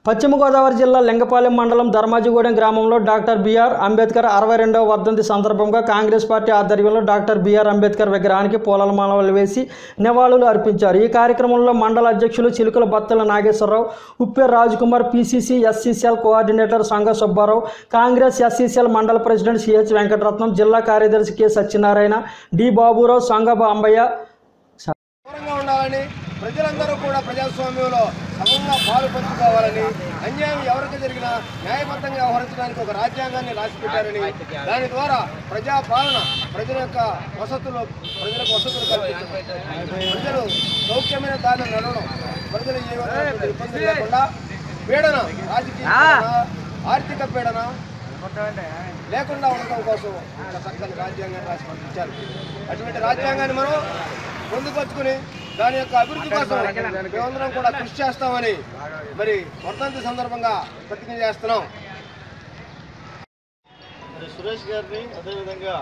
పశ్చిమ గోదావరి జిల్లా లింగపాలెం మండలం ధర్మాజిగూడెం గ్రామంలో డాక్టర్ బిఆర్ అంబేద్కర్ అరవై రెండవ వర్ధంతి సందర్భంగా కాంగ్రెస్ పార్టీ ఆధ్వర్యంలో డాక్టర్ బిఆర్ అంబేద్కర్ విగ్రహానికి పూలల మాలలు వేసి నివాళులు అర్పించారు ఈ కార్యక్రమంలో మండల అధ్యక్షులు Chilukala Battala Nageswararao Upper Rajkumar PCC SCCL coordinator Sangha Subbarao Congress SCCL మండల ప్రెసిడెంట్ సిహెచ్ వెంకటరత్నం జిల్లా కార్యదర్శి కె సత్యనారాయణ డి బాబురావు సంగ అంబయ్య దూరంగా ఉండాలని ప్రజలందరూ కూడా ప్రజాస్వామ్యంలో సమంగా పాలు పంచుకోవాలని అన్యాయం ఎవరికి జరిగినా న్యాయబద్ధంగా వ్యవహరించడానికి ఒక రాజ్యాంగాన్ని రాసిపెట్టారని దాని ద్వారా ప్రజా పాలన ప్రజల యొక్క వసతులు ప్రజలకు వసతులు కల్పించడం ప్రజలు సౌఖ్యమైన దారిని నడవడం ప్రజలు ఏ విధమైనటువంటి ఇబ్బందులు లేకుండా పీడన రాజకీయ పీడన, ఆర్థిక పీడన లేకుండా ఉండడం కోసం ఒక చక్కని రాజ్యాంగాన్ని రాసి పంపించారు అటువంటి రాజ్యాంగాన్ని మనం పొందుపరుచుకుని దాని యొక్క అభివృద్ధి కోసం మేమందరం కూడా కృషి చేస్తామని మరి వర్ధంతి సందర్భంగా ప్రతిజ్ఞ చేస్తున్నాం మరి సురేష్ గారిని అదేవిధంగా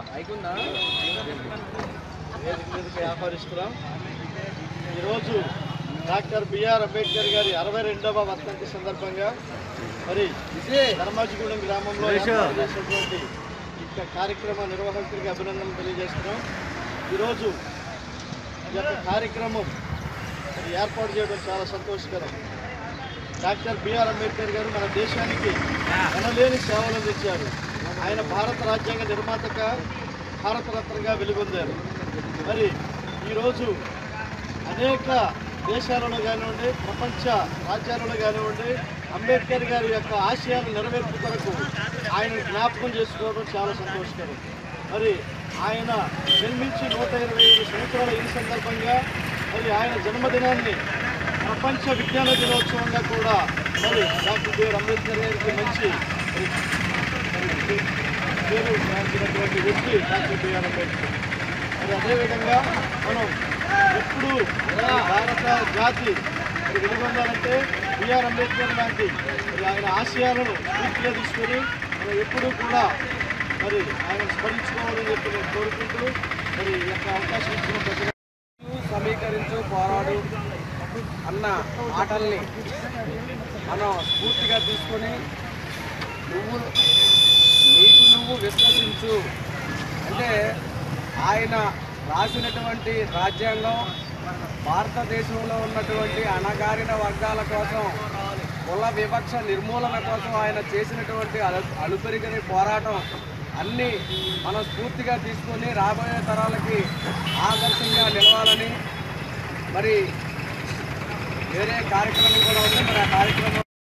వేదిక మీదకి ఆహ్వానిస్తున్నాం ఈరోజు డాక్టర్ బిఆర్ అంబేద్కర్ గారి అరవై రెండవ వర్ధంతి సందర్భంగా మరి ధర్మాజిగూడెం గ్రామంలో ఏర్పాటు చేసినటువంటి ఈ కార్యక్రమ నిర్వాహకుడికి అభినందనలు తెలియజేస్తున్నాం ఈరోజు ఈ యొక్క కార్యక్రమం మరి ఏర్పాటు చేయడం చాలా సంతోషకరం డాక్టర్ బిఆర్ అంబేద్కర్ గారు మన దేశానికి ఎనలేని సేవలు అందించారు ఆయన భారత రాజ్యాంగ నిర్మాతగా భారతరత్నగా వెలుగొందారు మరి ఈరోజు అనేక దేశాలలో కానివ్వండి ప్రపంచ రాజ్యాలలో కానివ్వండి అంబేద్కర్ గారి యొక్క ఆశయాలు నెరవేర్పు కొరకు ఆయన జ్ఞాపకం చేసుకోవడం చాలా సంతోషకరం మరి ఆయన జన్మించి నూట ఇరవై ఐదు సంవత్సరాల ఈ సందర్భంగా మరి ఆయన జన్మదినాన్ని ప్రపంచ విజ్ఞాన దినోత్సవంగా కూడా మరి డాక్టర్ బిఆర్ అంబేద్కర్ గారికి మంచి మరి, మరి పేరు గాంచినటువంటి వ్యక్తి డాక్టర్ బిఆర్ అంబేద్కర్ మరి అదేవిధంగా మనం ఎప్పుడు మన భారత జాతి మరి వెలుగొందాలంటే బిఆర్ అంబేద్కర్ లాంటి మరి ఆయన ఆశయాలను పూర్తిగా తీసుకొని మనం ఎప్పుడూ కూడా మరి ఆయన స్మరించుకోవాలని చెప్పి నేను కోరుకుంటూ మరి ఈ యొక్క అవకాశం ఇచ్చిన ప్రతి సమీకరించు పోరాడు అన్న మాటల్ని మనం స్ఫూర్తిగా తీసుకొని నువ్వు నీకు నువ్వు విశ్వసించు అంటే ఆయన రాసినటువంటి రాజ్యాంగం భారతదేశంలో ఉన్నటువంటి అణగారిన వర్గాల కోసం కుల వివక్ష నిర్మూలన కోసం ఆయన చేసినటువంటి అలు అలుపెరిగని పోరాటం అన్నీ మనం స్ఫూర్తిగా తీసుకొని రాబోయే తరాలకి ఆదర్శంగా నిలవాలని మరి వేరే కార్యక్రమం కూడా ఉంది మరి ఆ కార్యక్రమం